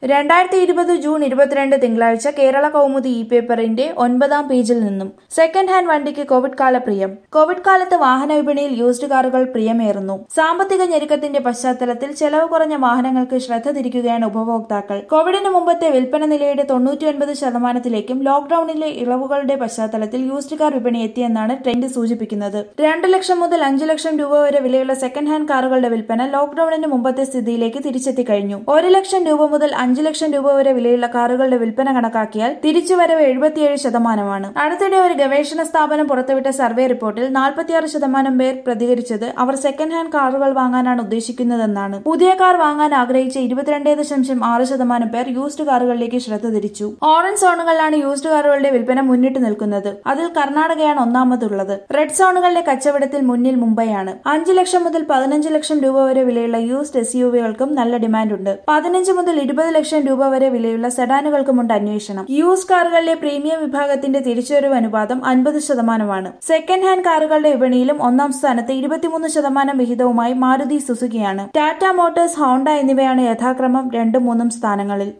രണ്ടായിരത്തി ഇരുപത് ജൂൺ ഇരുപത്തിരണ്ട് തിങ്കളാഴ്ച കേരള കൗമുദി ഇ പേപ്പറിന്റെ ഒൻപതാം പേജിൽ നിന്നും സെക്കൻഡ് ഹാൻഡ് വണ്ടിക്ക് കോവിഡ് കാല പ്രിയം കോവിഡ് കാലത്ത് വാഹന വിപണിയിൽ യൂസ്ഡ് കാറുകൾ പ്രിയമേറുന്നു സാമ്പത്തിക ഞെരുക്കത്തിന്റെ പശ്ചാത്തലത്തിൽ ചെലവ് കുറഞ്ഞ വാഹനങ്ങൾക്ക് ശ്രദ്ധ തിരിക്കുകയാണ് ഉപഭോക്താക്കൾ കോവിഡിന് മുമ്പത്തെ വിൽപ്പന നിലയുടെ തൊണ്ണൂറ്റിയൊൻപത് ശതമാനത്തിലേക്കും ലോക്ഡൌണിലെ ഇളവുകളുടെ പശ്ചാത്തലത്തിൽ യൂസ്ഡ് കാർ വിപണി എത്തിയെന്നാണ് ട്രെൻഡ് സൂചിപ്പിക്കുന്നത് രണ്ട് ലക്ഷം മുതൽ അഞ്ചു ലക്ഷം രൂപ വരെ വിലയുള്ള സെക്കൻഡ് ഹാൻഡ് കാറുകളുടെ വിൽപ്പന ലോക്ഡൌണിന് മുമ്പത്തെ സ്ഥിതിയിലേക്ക് തിരിച്ചെത്തി കഴിഞ്ഞു ഒരു ലക്ഷം രൂപ മുതൽ അഞ്ചു ലക്ഷം രൂപ വരെ വിലയുള്ള കാറുകളുടെ വിൽപ്പന കണക്കാക്കിയാൽ തിരിച്ചുവരവ് എഴുപത്തിയേഴ് ശതമാനമാണ് അടുത്തിടെ ഒരു ഗവേഷണ സ്ഥാപനം പുറത്തുവിട്ട സർവേ റിപ്പോർട്ടിൽ നാൽപ്പത്തിയാറ് ശതമാനം പേർ പ്രതികരിച്ചത് അവർ സെക്കൻഡ് ഹാൻഡ് കാറുകൾ വാങ്ങാനാണ് ഉദ്ദേശിക്കുന്നതെന്നാണ് പുതിയ കാർ വാങ്ങാൻ ആഗ്രഹിച്ച ഇരുപത്തിരണ്ട് ദശാംശം ആറ് ശതമാനം പേർ യൂസ്ഡ് കാറുകളിലേക്ക് ശ്രദ്ധ തിരിച്ചു ഓറഞ്ച് സോണുകളിലാണ് യൂസ്ഡ് കാറുകളുടെ വിൽപ്പന മുന്നിട്ട് നിൽക്കുന്നത് അതിൽ കർണാടകയാണ് ഒന്നാമതുള്ളത് റെഡ് സോണുകളിലെ കച്ചവടത്തിൽ മുന്നിൽ മുംബൈയാണ് അഞ്ച് ലക്ഷം മുതൽ പതിനഞ്ച് ലക്ഷം രൂപ വരെ വിലയുള്ള യൂസ്ഡ് എസ് യു വികൾക്കും നല്ല ഡിമാൻഡുണ്ട് പതിനഞ്ച് മുതൽ ഇരുപത് ലക്ഷം രൂപ വരെ വിലയുള്ള സെഡാനുകൾക്കുമുണ്ട് അന്വേഷണം യൂസ് കാറുകളിലെ പ്രീമിയം വിഭാഗത്തിന്റെ തിരിച്ചുവരവ് അനുപാതം അൻപത് ശതമാനമാണ് സെക്കൻഡ് ഹാൻഡ് കാറുകളുടെ വിപണിയിലും ഒന്നാം സ്ഥാനത്ത് ഇരുപത്തിമൂന്ന് ശതമാനം വിഹിതവുമായി മാരുതി സുസുക്കിയാണ് ടാറ്റ മോട്ടോഴ്സ് ഹോണ്ട എന്നിവയാണ് യഥാക്രമം രണ്ടും മൂന്നും സ്ഥാനങ്ങളിൽ